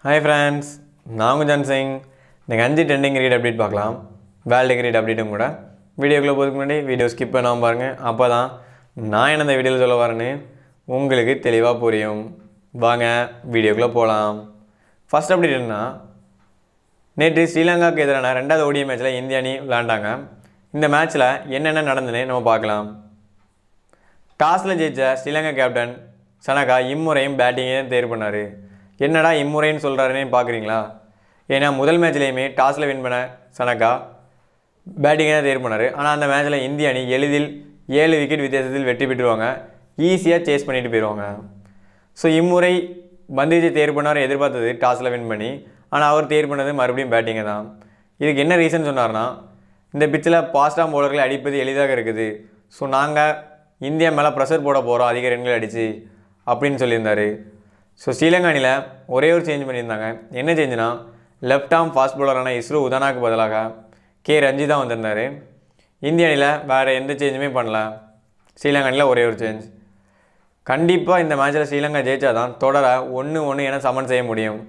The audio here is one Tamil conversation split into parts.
ஹாய் ஃப்ரெண்ட்ஸ் நான் உங்கள் ஜான் சிங் நீங்கள் அஞ்சு ட்ரெண்டிங் கிரிக்கெட் அப்டேட் பார்க்கலாம் வேர்ல்டு கிரிக்கெட் அப்டேட்டும் கூட வீடியோக்குள்ளே போகிறதுக்கு முன்னாடி வீடியோ ஸ்கிப் பண்ணாமல் பாருங்கள் அப்போ தான் நான் என்ன இந்த வீடியோவில் சொல்ல வரேன்னு உங்களுக்கு தெளிவாக புரியும் வாங்க வீடியோக்குள்ளே போகலாம் ஃபர்ஸ்ட் அப்டேட் என்ன நேற்று ஸ்ரீலங்காவுக்கு எதிரான ரெண்டாவது ஓடிய மேட்ச்சில் இந்திய அணி விளாண்டாங்க இந்த மேட்ச்சில் என்னென்ன நடந்ததுன்னு நம்ம பார்க்கலாம் டாஸில் ஜெயிச்ச ஸ்ரீலங்கா கேப்டன் சனகா இம்முறையும் பேட்டிங்கே தான் தேர்வு பண்ணார் என்னடா இம்முறைன்னு சொல்கிறாருன்னு பார்க்குறீங்களா ஏன்னா முதல் மேட்ச்லேயுமே டாஸில் வின் பண்ண சனகா பேட்டிங்கை தான் தேர்வு பண்ணார் ஆனால் அந்த மேட்ச்சில் இந்திய அணி எளிதில் ஏழு விக்கெட் வித்தியாசத்தில் வெற்றி பெற்றுருவாங்க ஈஸியாக சேஸ் பண்ணிட்டு போயிடுவாங்க ஸோ இம்முறை பந்துவீச்சை தேர்வு பண்ணார் எதிர்பார்த்தது டாஸில் வின் பண்ணி ஆனால் அவர் தேர்வு பண்ணது மறுபடியும் பேட்டிங்கை தான் இதுக்கு என்ன ரீசன் சொன்னார்னா இந்த பிச்சில் பாஸ்டாம் பவுலர்களை அடிப்பது எளிதாக இருக்குது ஸோ நாங்கள் இந்தியா மேலே ப்ரெஷர் போட போகிறோம் அதிக ரன்கள் அடித்து அப்படின்னு சொல்லியிருந்தார் ஸோ ஸ்ரீலங்கா அணியில் ஒரே ஒரு சேஞ்ச் பண்ணியிருந்தாங்க என்ன சேஞ்சுனா லெஃப்ட் ஆர்ம் ஃபாஸ்ட் பவுலரான இஸ்ரோ உதானாக்கு பதிலாக கே ரஞ்சிதா வந்திருந்தார் இந்திய அணியில் வேறு எந்த சேஞ்சுமே பண்ணல ஸ்ரீலங்கா அணியில் ஒரே ஒரு சேஞ்ச் கண்டிப்பாக இந்த மேட்ச்சில் ஸ்ரீலங்கா ஜெயிச்சா தான் தொடர ஒன்று ஒன்று என சமன் செய்ய முடியும்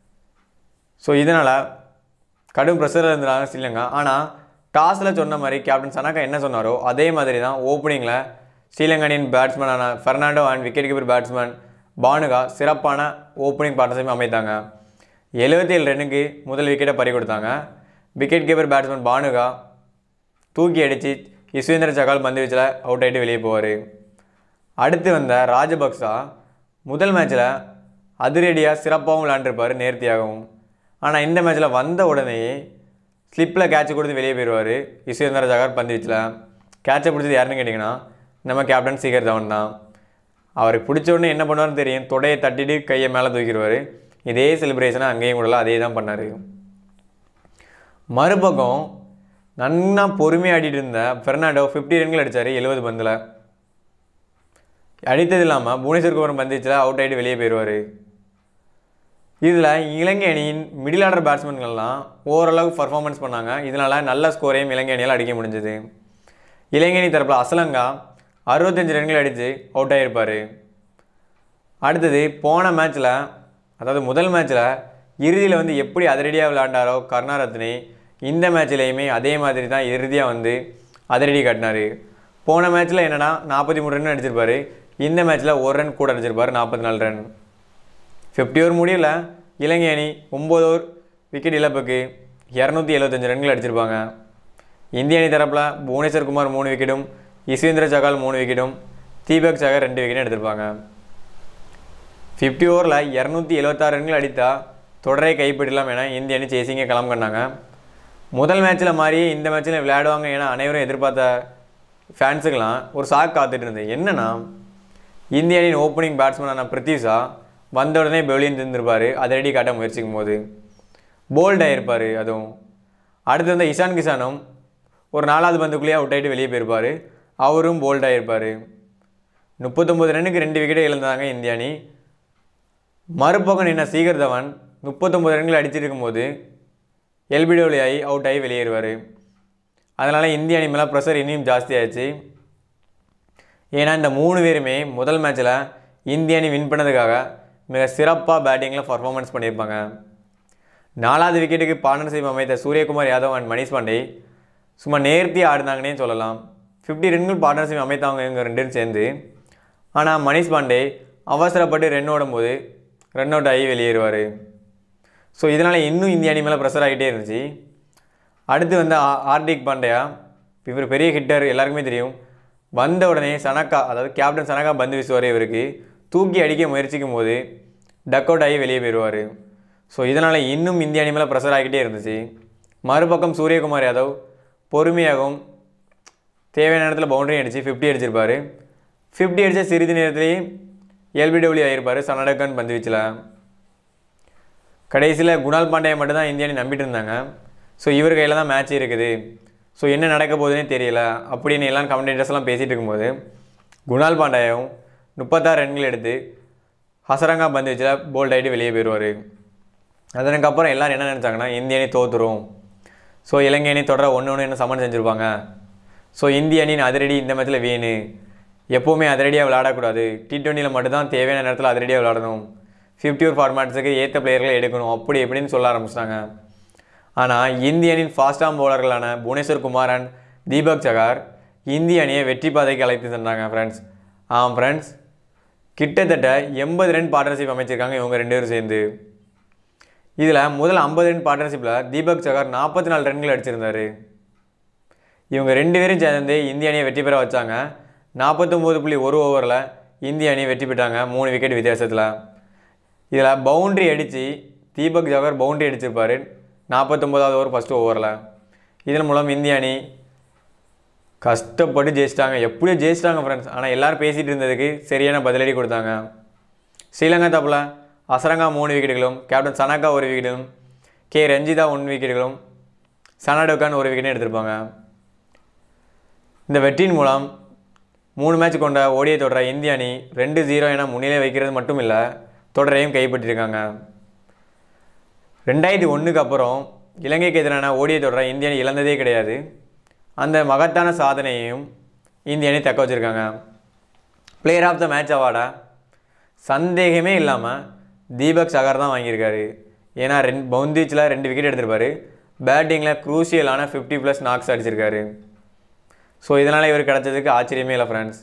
ஸோ இதனால் கடும் ப்ரெஷரில் இருந்தாங்க ஸ்ரீலங்கா ஆனால் டாஸில் சொன்ன மாதிரி கேப்டன் சனாக்கா என்ன சொன்னாரோ அதே மாதிரி தான் ஓப்பனிங்கில் ஸ்ரீலங்கா அணியின் பேட்ஸ்மேனான Fernando and wicket keeper batsman Bhanuka சிறப்பான ஓப்பனிங் பார்ட்னர்ஷிப் அமைத்தாங்க எழுபத்தி ஏழு ரன்னுக்கு முதல் விக்கெட்டை பறி கொடுத்தாங்க விக்கெட் கீப்பர் பேட்ஸ்மேன் பானுகா தூக்கி அடித்து யஸ்வேந்திர சகால் பந்து வீச்சில் அவுட் ஆகிட்டு வெளியே போவார் அடுத்து வந்த ராஜபக்சா முதல் மேட்ச்சில் அதிரடியாக சிறப்பாகவும் விளாண்டுருப்பார் நேர்த்தியாகவும் ஆனால் இந்த மேட்ச்சில் வந்த உடனேயே ஸ்லிப்பில் கேட்ச் கொடுத்து வெளியே போயிடுவார் யஸ்வேந்திர சகார் பந்து வீச்சில் கேட்சை பிடிச்சது யாருன்னு கேட்டிங்கன்னா நம்ம கேப்டன் சீகர் தவன் தான் அவருக்கு பிடிச்ச உடனே என்ன பண்ணுவார்னு தெரியும் தொடையை தட்டிட்டு கையை மேலே தூக்கிடுவார் இதே செலிப்ரேஷனை அங்கேயும் கூடலாம் அதே தான் பண்ணார் மறுபக்கம் நன்னா பொறுமையாக ஆடிட்டு இருந்த பெர்னாண்டோ ஃபிஃப்டி ரன்கள் அடித்தார் எழுபது பந்தில் அடித்தது இல்லாமல் புவனேஸ்வர் குமார் பந்துச்சில் அவுட் ஆகிட்டு வெளியே போயிடுவார் இதில் இலங்கை அணியின் மிடில் ஆர்டர் பேட்ஸ்மேன்கள்லாம் ஓரளவுக்கு பர்ஃபார்மன்ஸ் பண்ணாங்க இதனால் நல்ல ஸ்கோரையும் இலங்கை அணியால் அடிக்க முடிஞ்சது இலங்கை அணி தரப்பில் அசலங்கா அறுபத்தஞ்சு ரன்கள் அடித்து அவுட் ஆகியிருப்பார் அடுத்தது போன மேட்ச்சில் அதாவது முதல் மேட்ச்சில் இறுதியில் வந்து எப்படி அதிரடியாக விளையாண்டாரோ கருணாரத்னே இந்த மேட்ச்லேயுமே அதே மாதிரி தான் இறுதியாக வந்து அதிரடி காட்டினார் போன மேட்ச்சில் என்னென்னா நாற்பத்தி மூணு ரன் அடிச்சிருப்பார் இந்த மேட்ச்சில் ஒரு ரன் கூட அடிச்சிருப்பார் நாற்பத்தி நாலு ரன் ஃபிஃப்டி ஓவர் முடியல இலங்கை அணி ஒம்பது ஓவர் விக்கெட் இழப்புக்கு இரநூத்தி எழுபத்தஞ்சு ரன்கள் அடிச்சிருப்பாங்க இந்திய அணி தரப்பில் புவனேஸ்வர் குமார் மூணு விக்கெட்டும் யஸ்வேந்திர சகால் மூணு விக்கெட்டும் தீபக் சகர் ரெண்டு விக்கெட்டும் எடுத்திருப்பாங்க ஃபிஃப்டி ஓவரில் இரநூத்தி எழுபத்தாறு ரன்கள் அடித்தா தொடரை கைப்பிடலாம் என இந்திய அணி சேசிங்க களம் கண்டாங்க முதல் மேட்ச்சில் மாதிரியே இந்த மேட்ச்சில் விளையாடுவாங்க என அனைவரும் எதிர்பார்த்த ஃபேன்ஸுக்கெல்லாம் ஒரு சாக் காத்துட்டு இருந்தது என்னென்னா இந்திய அணியின் ஓப்பனிங் பேட்ஸ்மேனான பிரித்திஷா வந்த உடனே பெவிலியன் இருந்திருப்பார் அதிரடி காட்ட முயற்சிக்கும் போது போல்ட் ஆகிருப்பார் அதுவும் அடுத்து வந்த இஷான் கிஷானும் ஒரு நாலாவது பந்துக்குள்ளேயே அவுட் ஆகிட்டு வெளியே போயிருப்பார் அவரும் போல்ட் ஆகிருப்பார் முப்பத்தொம்பது ரன்னுக்கு ரெண்டு விக்கெட்டை இழந்தாங்க இந்திய அணி மறுபக்கம் நின்ன சீகர் தவன் முப்பத்தொம்பது ரன்கள் அடிச்சிருக்கும் போது எல்பிடபிள்யூ ஆகி அவுட் ஆகி வெளியேறுவார் அதனால் இந்திய அணி மேலே ப்ரெஷர் இன்னும் ஜாஸ்தி ஆயிடுச்சு ஏன்னா இந்த மூணு பேருமே முதல் மேட்ச்சில் இந்திய அணி வின் பண்ணதுக்காக மிக சிறப்பாக பேட்டிங்கில் பர்ஃபார்மன்ஸ் பண்ணியிருப்பாங்க நாலாவது விக்கெட்டுக்கு பார்ட்னர்ஷிப் அமைத்த சூரியகுமார் யாதவ் அண்ட் மணிஷ் பாண்டே சும்மா நேர்த்தியாக ஆடினாங்கன்னே சொல்லலாம் ஃபிஃப்டி ரன்கள் பார்ட்னர்ஷிப் அமைத்தவங்க இவங்க ரெண்டு பேரும் சேர்ந்து ஆனால் மணிஷ் பாண்டே அவசரப்பட்டு ரன் ஓடும்போது ரன் அவுட் ஆகி வெளியேறுவார் ஸோ இதனால் இன்னும் இந்திய அணி மேலே ப்ரெஷர் ஆகிட்டே இருந்துச்சு அடுத்து வந்து ஆ- ஹார்திக் பாண்டியா இவர் பெரிய ஹிட்டர் எல்லாருக்குமே தெரியும் வந்த உடனே சனக்கா அதாவது கேப்டன் சனக்கா பந்து வீசுவார் இவருக்கு தூக்கி அடிக்க முயற்சிக்கும் போது டக் அவுட் ஆகி வெளியே போயிடுவார் ஸோ இதனால் இன்னும் இந்திய அணி மேலே ப்ரெஷர் ஆகிட்டே இருந்துச்சு மறுபக்கம் சூரியகுமார் யாதவ் பொறுமையாகவும் தேவையான இடத்துல பவுண்டரி அடித்து ஃபிஃப்டி அடிச்சிருப்பார் ஃபிஃப்டி அடித்த சிறிது நேரத்திலேயே எல்பிடபிள்யூ ஆகியிருப்பார் சனடக்கன் பந்து வீச்சில் கடைசியில் குணால் பாண்டியா மட்டும் தான் இந்திய அணி நம்பிட்டு இருந்தாங்க ஸோ இவர் கையில் தான் மேட்ச் இருக்குது ஸோ என்ன நடக்க போகுதுன்னே தெரியல அப்படின்னு எல்லாம் கமெண்டேட்டர்ஸ் எல்லாம் பேசிகிட்டு இருக்கும்போது குணால் பாண்டியாவும் முப்பத்தாறு ரன்கள் எடுத்து ஹசரங்கா பந்து வச்சில் போல்ட் ஆகிட்டு வெளியே போயிடுவார் அதற்கப்புறம் எல்லாரும் என்ன நினச்சாங்கன்னா இந்திய அணி தோத்துரும் ஸோ இலங்கை அணி தொடர ஒன்று ஒன்று என்ன சமன் செஞ்சுருப்பாங்க ஸோ இந்திய அணியின் அதிரடி இந்த மேட்ச்சில் வேணு எப்போவுமே அதிரடியாக விளையாடக்கூடாது டி ட்வெண்ட்டியில் மட்டும்தான் தேவையான நேரத்தில் அதிரடியாக விளையாடணும் ஃபிஃப்டி ஓவர் ஃபார்மேட்ஸுக்கு ஏற்ற பிளேயர்களை எடுக்கணும் அப்படி எப்படின்னு சொல்ல ஆரம்பிச்சிட்டாங்க ஆனால் இந்திய அணியின் ஃபாஸ்ட் ஆம் பவுலர்களான புவனேஸ்வர் குமார் அண்ட் தீபக் சகார் இந்திய அணியை வெற்றி பாதைக்கு அழைத்து சென்றாங்க ஃப்ரெண்ட்ஸ் ஆம் ஃப்ரெண்ட்ஸ் கிட்டத்தட்ட எண்பது ரன் பார்ட்னர்ஷிப் அமைச்சிருக்காங்க இவங்க ரெண்டு பேரும் சேர்ந்து இதில் முதல் ஐம்பது ரன் பார்ட்னர்ஷிப்பில் தீபக் சகார் நாற்பத்தி நாலு ரன்கள் அடிச்சிருந்தாரு இவங்க ரெண்டு பேரும் சேர்ந்து இந்திய அணியை வெற்றி பெற வச்சாங்க நாற்பத்தொம்போது புள்ளி ஒரு ஓவரில் இந்திய அணி வெற்றி பெற்றாங்க மூணு விக்கெட் வித்தியாசத்தில் இதில் பவுண்ட்ரி அடித்து தீபக் ஜவஹர் பவுண்ட்ரி அடிச்சிருப்பார் நாற்பத்தொம்போதாவது ஓவர் ஃபஸ்ட்டு ஓவரில் இதன் மூலம் இந்திய அணி கஷ்டப்பட்டு ஜெயிச்சிட்டாங்க எப்படியோ ஜெயிச்சிட்டாங்க ஃப்ரெண்ட்ஸ் ஆனால் எல்லாரும் பேசிகிட்டு இருந்ததுக்கு சரியான பதிலடி கொடுத்தாங்க ஸ்ரீலங்கா தப்பில் அசரங்கா மூணு விக்கெட்டுகளும் கேப்டன் சனாக்கா ஒரு விக்கெட்டும் கே ரஞ்சிதா ஒன் விக்கெட்டுகளும் சனாடோக்கான் ஒரு விக்கெட்டும் எடுத்திருப்பாங்க இந்த வெற்றியின் மூலம் மூணு மேட்ச் கொண்ட ஓடிய தொடரை இந்திய அணி ரெண்டு ஜீரோ என முன்னிலை வைக்கிறது மட்டும் இல்லை தொடரையும் கைப்பற்றியிருக்காங்க ரெண்டாயிரத்தி ஒன்றுக்கு அப்புறம் இலங்கைக்கு எதிரான ஓடிய தொடரை இந்திய அணி இழந்ததே கிடையாது அந்த மகத்தான சாதனையையும் இந்திய அணி தக்க வச்சுருக்காங்க பிளேயர் ஆஃப் த மேட்ச் அவார்டை சந்தேகமே இல்லாமல் தீபக் சகார் தான் வாங்கியிருக்காரு ஏன்னா ரெண்டு பவுந்தீச்சில் ரெண்டு விக்கெட் எடுத்திருப்பாரு பேட்டிங்கில் க்ரூஷியலான ஃபிஃப்டி ப்ளஸ் நாக்ஸ் அடிச்சிருக்காரு ஸோ இதனால் இவர் கிடச்சதுக்கு ஆச்சரியமே இல்லை friends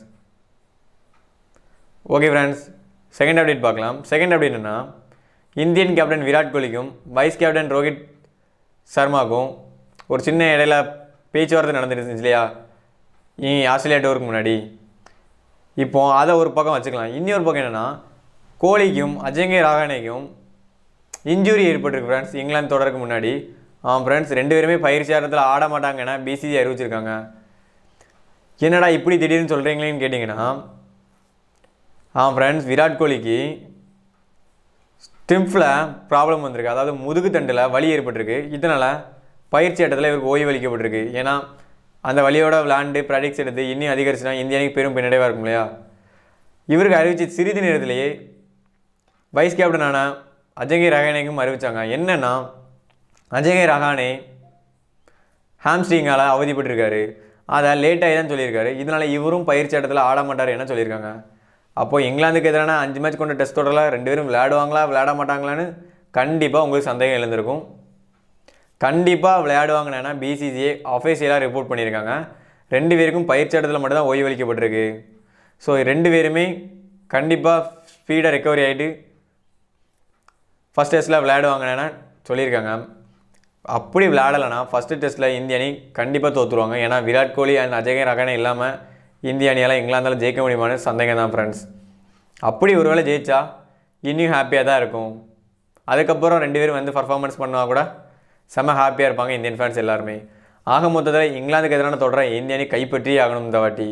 okay friends second update பார்க்கலாம் செகண்ட் அப்டேட் என்னன்னா இந்தியன் கேப்டன் விராட் கோலிக்கும் வைஸ் கேப்டன் ரோஹித் சர்மாக்கும் ஒரு சின்ன இடையில பேச்சுவார்த்தை நடந்துட்டு இருந்துச்சு இல்லையா இ ஆஸ்திரேலியா டோருக்கு முன்னாடி இப்போ அதை ஒரு பக்கம் வச்சுக்கலாம் இன்னொரு பக்கம் என்னென்னா கோலிக்கும் அஜங்கே ராகானேக்கும் இன்ஜுரி ஏற்பட்டிருக்கு ஃப்ரெண்ட்ஸ் இங்கிலாந்து தொடருக்கு முன்னாடி ஆ ஃப்ரெண்ட்ஸ் ரெண்டு பேருமே பயிற்சி ஆட்டத்தில் ஆட மாட்டாங்கன்னா பிசிசி அறிவிச்சிருக்காங்க என்னடா இப்படி திடீர்னு சொல்கிறீங்களேன்னு கேட்டிங்கன்னா ஆ ஃப்ரெண்ட்ஸ் விராட் கோலிக்கு ஸ்டிம்ஃபில் ப்ராப்ளம் வந்திருக்கு அதாவது முதுகு தண்டில் வலி ஏற்பட்டிருக்கு இதனால் பயிற்சி ஆட்டத்தில் இவருக்கு ஓய்வு அளிக்கப்பட்டிருக்கு ஏன்னா அந்த வலியோட விளாண்டு ப்ராக்டிக்ஸ் எடுத்து இன்னும் அதிகரிச்சுனா இந்திய அணிக்கு பெரும் பின்னடைவாக இருக்கும் இல்லையா இவருக்கு அறிவிச்சு சிறிது நேரத்திலேயே வைஸ் கேப்டனான அஜங்கே ரஹானேக்கும் அறிவித்தாங்க என்னென்னா அஜங்கே ரஹானே ஹாம்ஸ்ட்ரிங்கால் அவதிப்பட்டிருக்காரு அதை லேட்டாகி தான் சொல்லியிருக்காரு இதனால் இவரும் பயிற்சி இடத்துல ஆட மாட்டார் என்ன சொல்லியிருக்காங்க அப்போது இங்கிலாந்துக்கு எதிரான அஞ்சு மேட்ச் கொண்ட டெஸ்ட் தொடரில் ரெண்டு பேரும் விளையாடுவாங்களா விளையாட மாட்டாங்களான்னு கண்டிப்பாக உங்களுக்கு சந்தேகம் எழுந்திருக்கும் கண்டிப்பாக விளையாடுவாங்கன்னா பிசிசிஏ அஃபீஷியலாக ரிப்போர்ட் பண்ணியிருக்காங்க ரெண்டு பேருக்கும் பயிற்சி இடத்துல மட்டும்தான் ஓய்வு அளிக்கப்பட்டிருக்கு ஸோ ரெண்டு பேருமே கண்டிப்பாக ஸ்பீடாக ரெக்கவரி ஆகிட்டு ஃபஸ்ட் டெஸ்ட்டில் விளையாடுவாங்கன்னா சொல்லியிருக்காங்க அப்படி விளையாடலைன்னா ஃபஸ்ட்டு டெஸ்ட்டில் இந்திய அணி கண்டிப்பாக தோற்றுருவாங்க ஏன்னா விராட் கோலி அண்ட் அஜய் ரகானே இல்லாமல் இந்திய அணியால் இங்கிலாந்தால் ஜெயிக்க முடியுமான்னு சந்தேகம் தான் ஃப்ரெண்ட்ஸ் அப்படி ஒருவேளை ஜெயிச்சா இன்னும் ஹாப்பியாக தான் இருக்கும் அதுக்கப்புறம் ரெண்டு பேரும் வந்து பர்ஃபார்மன்ஸ் பண்ணால் கூட செம்ம ஹாப்பியாக இருப்பாங்க இந்தியன் ஃபேன்ஸ் எல்லாருமே ஆக மொத்தத்தில் இங்கிலாந்துக்கு எதிரான தொடரை இந்திய அணி கைப்பற்றி ஆகணும் இந்த வாட்டி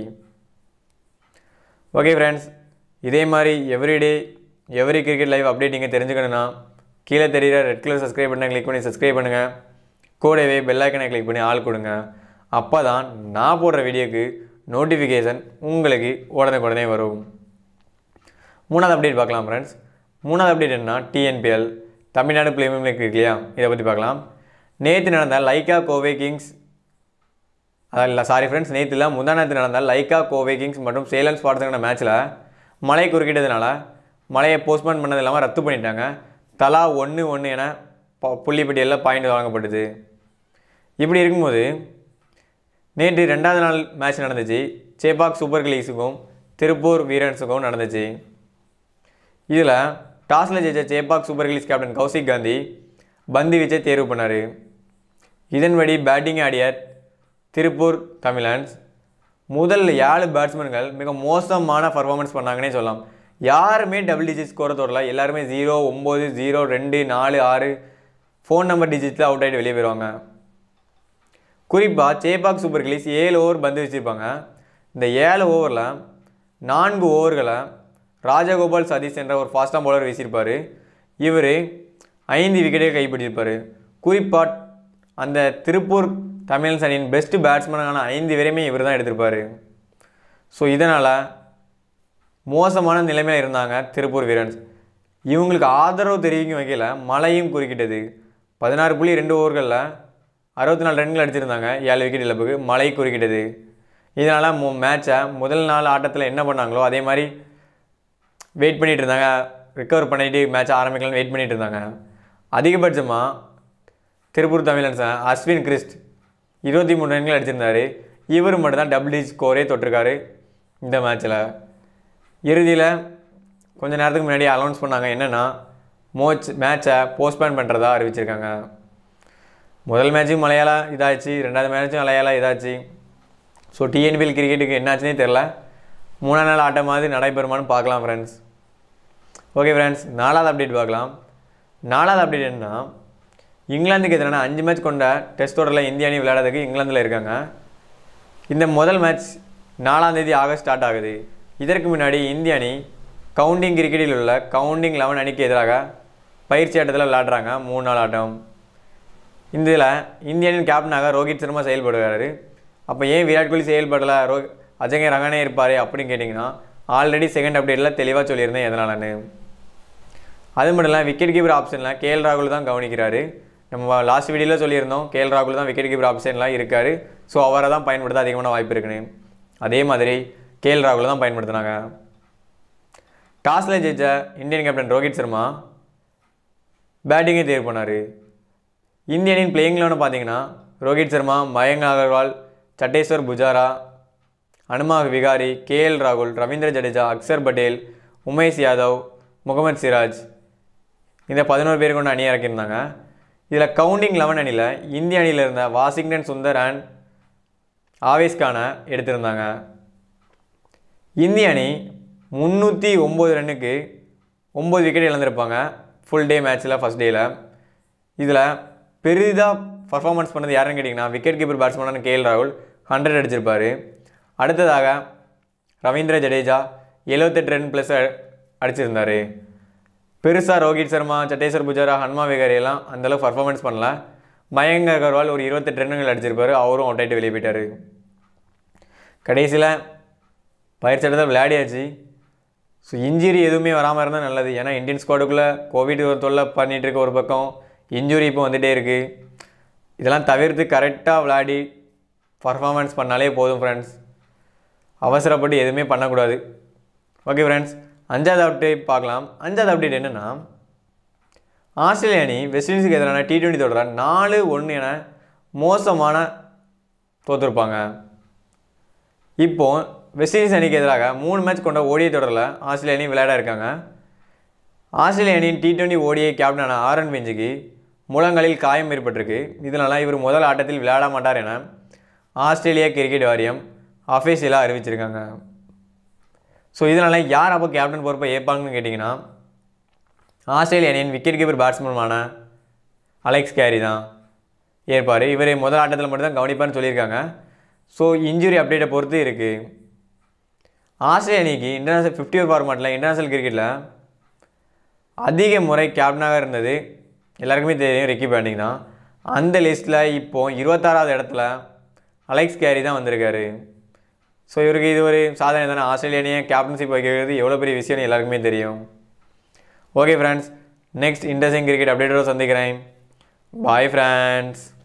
ஓகே ஃப்ரெண்ட்ஸ் இதே மாதிரி everyday every cricket live update நீங்கள் தெரிஞ்சுக்கணுன்னா கீழே தெரியுற ரெட் கலர் சப்ஸ்கிரைப் பண்ண கிளிக் பண்ணி சப்ஸ்கிரைப் பண்ணுங்கள் கூடவே பெல் ஐக்கனை கிளிக் பண்ணி ஆள் கொடுங்க அப்போ தான் நான் போடுற வீடியோக்கு நோட்டிஃபிகேஷன் உங்களுக்கு உடனே வரும் மூணாவது அப்டேட் பார்க்கலாம் ஃப்ரெண்ட்ஸ் மூணாவது அப்டேட் என்ன டிஎன்பிஎல் தமிழ்நாடு பிளேமியம் லீக் இருக்கு இல்லையா இதை பற்றி பார்க்கலாம் நேற்று நடந்த லைக்கா கோவே கிங்ஸ் அதான் இல்லை சாரி ஃப்ரெண்ட்ஸ் நேற்று இல்லை முந்தா நேற்று நடந்த லைக்கா கோவே கிங்ஸ் மற்றும் சேலம் ஸ்பாட்ஸுக்கான மேட்ச்சில் மழை குறுக்கிட்டதுனால மழையை போஸ்ட்போன் பண்ணது இல்லாமல் ரத்து பண்ணிட்டாங்க தலா ஒன்று ஒன்று என ப- புள்ளிப்பட்டியலில் பாயிண்ட் வழங்கப்பட்டது இப்படி இருக்கும்போது நேற்று ரெண்டாவது நாள் மேட்ச் நடந்துச்சு சேப்பாக் சூப்பர் கிளீஸுக்கும் திருப்பூர் வீரன்ஸுக்கும் நடந்துச்சு இதில் டாஸில் ஜெயிச்ச Chepauk super kings captain Kaushik Gandhi பந்து வீச்சை தேர்வு பண்ணார் இதன்படி பேட்டிங் ஆடிய திருப்பூர் தமிழன்ஸ் முதல் ஏழு பேட்ஸ்மேன்கள் மிக மோசமான பர்ஃபார்மன்ஸ் பண்ணாங்கன்னே சொல்லலாம் யாருமே டபுள் டிஜிட் ஸ்கோரை தொடல எல்லாருமே ஜீரோ ஒம்பது ஜீரோ ரெண்டு நாலு ஆறு ஃபோன் நம்பர் டிஜிட்டில் அவுட் ஆகிட்டு வெளியே போயிடுவாங்க குறிப்பாக சேப்பாக் சூப்பர் கிங்ஸ் ஏழு ஓவர் பந்து வச்சுருப்பாங்க இந்த ஏழு ஓவரில் நான்கு ஓவர்களை ராஜகோபால் சதீஷ் என்ற ஒரு ஃபாஸ்டாக பவுலர் வீசியிருப்பார் இவர் ஐந்து விக்கெட்டை கைப்பற்றியிருப்பார் குறிப்பாக அந்த திருப்பூர் தமிழன்ஸ் அணியின் பெஸ்ட் பேட்ஸ்மேனான ஐந்து பேரையுமே இவர் தான் எடுத்திருப்பார் ஸோ இதனால் மோசமான நிலைமையில் இருந்தாங்க திருப்பூர் வீரன்ஸ் இவங்களுக்கு ஆதரவு தெரிவிக்கும் வகையில் மழையும் குறுக்கிட்டது பதினாறு புள்ளி ரெண்டு ஓவர்களில் அறுபத்தி நாலு ரன்கள் அடிச்சிருந்தாங்க ஏழு விக்கெட் இழப்புக்கு மழை குறுக்கிட்டது இதனால் மு மேட்சை முதல் நாள் ஆட்டத்தில் என்ன பண்ணாங்களோ அதே மாதிரி வெயிட் பண்ணிட்டு இருந்தாங்க ரிக்கவர் பண்ணிட்டு மேட்ச் ஆரம்பிக்கலாம்னு வெயிட் பண்ணிட்டு இருந்தாங்க அதிகபட்சமாக திருப்பூர் தமிழன்ஸ் அஸ்வின் கிறிஸ்ட் இருபத்தி மூணு ரன்கள் அடிச்சிருந்தாரு இவர் மட்டும் தான் டபுள் டிஜிட் ஸ்கோரே தொட்டிருக்காரு இந்த மேட்ச்சில் இறுதியில் கொஞ்ச நேரத்துக்கு முன்னாடி அனௌன்ஸ் பண்ணாங்க என்னென்னா மோச் மேட்சை போஸ்ட்பேன் பண்ணுறதா அறிவிச்சிருக்காங்க முதல் மேட்ச்சும் மலையாள இதாச்சு ரெண்டாவது மேட்ச்சும் மலையாள இதாச்சு ஸோ டிஎன்பிஎல் கிரிக்கெட்டுக்கு என்னாச்சுன்னே தெரில மூணாம் நாள் ஆட்டமாவது நடைபெறுமான்னு பார்க்கலாம் ஃப்ரெண்ட்ஸ் ஓகே ஃப்ரெண்ட்ஸ் நாலாவது அப்டேட் பார்க்கலாம் நாலாவது அப்டேட் என்னன்னா இங்கிலாந்துக்கு எதிரான அஞ்சு மேட்ச் கொண்ட டெஸ்ட் தொடரில் இந்திய அணி விளையாடுறதுக்கு இங்கிலாந்தில் இருக்காங்க இந்த முதல் மேட்ச் நாலாம் தேதி ஆகஸ்ட் ஸ்டார்ட் ஆகுது இதற்கு முன்னாடி இந்திய அணி கவுண்டிங் கிரிக்கெட்டில் உள்ள கவுண்டிங் லெவன் அணிக்கு எதிராக பயிற்சி ஆட்டத்தில் விளையாடுறாங்க மூணு நாள் ஆட்டம் இந்த இதில் இந்திய அணியின் கேப்டனாக ரோஹித் சர்மா செயல்படுகிறாரு அப்போ ஏன் விராட் கோலி செயல்படலை ரோ அஜங்க ரகானே இருப்பார் அப்படின்னு கேட்டிங்கன்னா ஆல்ரெடி செகண்ட் அப்டேட்டில் தெளிவாக சொல்லியிருந்தேன் எதனாலன்னு அது மட்டும் இல்லை விக்கெட் கீப்பர் ஆப்ஷனில் கேஎல் ராகுல் தான் கவனிக்கிறாரு நம்ம லாஸ்ட் வீடியோவில் சொல்லியிருந்தோம் கேஎல் ராகுல் தான் விக்கெட் கீப்பர் ஆப்ஷன்லாம் இருக்கார் ஸோ அவரை தான் பயன்படுத்த அதிகமான வாய்ப்பு இருக்குன்னு அதே மாதிரி கேஎல் ராகுல் தான் பயன்படுத்தினாங்க டாஸில் ஜெயிச்ச இந்தியன் கேப்டன் ரோஹித் சர்மா பேட்டிங்கை தேர்வு பண்ணார் இந்திய அணியின் பிளேயிங் லெவனை பார்த்தீங்கன்னா ரோஹித் சர்மா மயங்க் அகர்வால் சட்டேஸ்வர் புஜாரா அனுமா விகாரி கேஎல் ராகுல் ரவீந்திர ஜடேஜா அக்சர் பட்டேல் உமேஷ் யாதவ் முகமது சிராஜ் இந்த பதினோரு பேர் கொண்ட அணி இறக்கியிருந்தாங்க இதில் கவுண்டிங் லெவன் அணியில் இந்திய அணியில் இருந்த வாஷிங்டன் சுந்தர் அண்ட் ஆவேஸ் கானை எடுத்திருந்தாங்க இந்திய அணி முந்நூற்றி ஒம்பது ரன்னுக்கு ஒம்பது விக்கெட் இழந்திருப்பாங்க ஃபுல் டே மேட்ச்சில் ஃபஸ்ட் டேயில் இதில் பெரிதாக பர்ஃபார்மன்ஸ் பண்ணது யாருன்னு கேட்டிங்கன்னா விக்கெட் கீப்பர் பேட்ஸ்மேனான கேஎல் ராகுல் ஹண்ட்ரட் அடிச்சிருப்பார் அடுத்ததாக ரவீந்திர ஜடேஜா எழுவத்தெட்டு ரன் ப்ளஸ் அடிச்சிருந்தார் பெருசாக ரோஹித் சர்மா சட்டேஸ்வர் புஜாரா ஹன்மா விகாரி எல்லாம் அந்தளவுக்கு பர்ஃபார்மன்ஸ் பண்ணல மயங்க் அகர்வால் ஒரு இருபத்தெட்டு ரன்னுகள் அடிச்சிருப்பார் அவரும் அவுட் ஆகிட்டு வெளியே போயிட்டார் கடைசியில் பயிற்சி இடத்துல விளையாடியாச்சு ஸோ இன்ஜுரி எதுவுமே வராமல் இருந்தால் நல்லது ஏன்னா இந்தியன் ஸ்குவாடுக்குள்ளே கோவிட் ஒரு தொல்லை பண்ணிகிட்டு இருக்க ஒரு பக்கம் இன்ஜுரி இப்போ வந்துகிட்டே இருக்குது இதெல்லாம் தவிர்த்து கரெக்டாக விளையாடி பர்ஃபார்மன்ஸ் பண்ணாலே போதும் ஃப்ரெண்ட்ஸ் அவசரப்பட்டு எதுவுமே பண்ணக்கூடாது ஓகே ஃப்ரெண்ட்ஸ் அஞ்சாவது அப்டேட் பார்க்கலாம் அஞ்சாவது அப்டேட் என்னென்னா ஆஸ்திரேலிய அணி வெஸ்ட் இண்டீஸுக்கு எதிரான டி டுவெண்ட்டி தொடர நாலு ஒன்று என மோசமான தோற்றுருப்பாங்க இப்போ வெஸ்ட் இண்டீஸ் அணிக்கு எதிராக மூணு மேட்ச் கொண்ட ஓடிஐ தொடரில் ஆஸ்திரேலிய அணி விளையாட இருக்காங்க ஆஸ்திரேலிய அணியின் டி டுவெண்ட்டி ஓடிஐ கேப்டனான ஆரன் பெஞ்சுக்கு முழங்காலில் காயம் ஏற்பட்டிருக்கு இதனால் இவர் முதல் ஆட்டத்தில் விளையாட மாட்டார் என ஆஸ்திரேலியா கிரிக்கெட் வாரியம் அஃபீஷியலாக அறிவிச்சிருக்காங்க ஸோ இதனால் யார் அப்போ கேப்டன் பொறுப்பை ஏற்பாங்கன்னு கேட்டிங்கன்னா ஆஸ்திரேலிய அணியின் விக்கெட் கீப்பர் பேட்ஸ்மேனான அலெக்ஸ் கேரி தான் ஏற்பார் இவர் முதல் ஆட்டத்தில் மட்டும் தான் கவனிப்பார்னு சொல்லியிருக்காங்க ஸோ இன்ஜுரி அப்டேட்டை பொறுத்து இருக்குது ஆஸ்திரேலிய அணிக்கு இன்டர்நேஷனல் ஃபிஃப்டி ஓவர் ஃபார்மாட்டில் இன்டர்நேஷனல் கிரிக்கெட்டில் அதிக முறை கேப்டனாக இருந்தது எல்லாருக்குமே தெரியும் ரிக்கி பேண்டிங் தான் அந்த லிஸ்ட்டில் இப்போது இருபத்தாறாவது இடத்துல அலெக்ஸ் கேரி தான் வந்திருக்காரு ஸோ இவருக்கு இது ஒரு சாதனை தானே ஆஸ்திரேலியனையே கேப்டன்ஷிப் வைக்கிறது எவ்வளோ பெரிய விஷயம்னு எல்லாருக்குமே தெரியும் okay friends next interesting cricket அப்டேட்டோட சந்திக்கிறேன் பாய் ஃப்ரெண்ட்ஸ்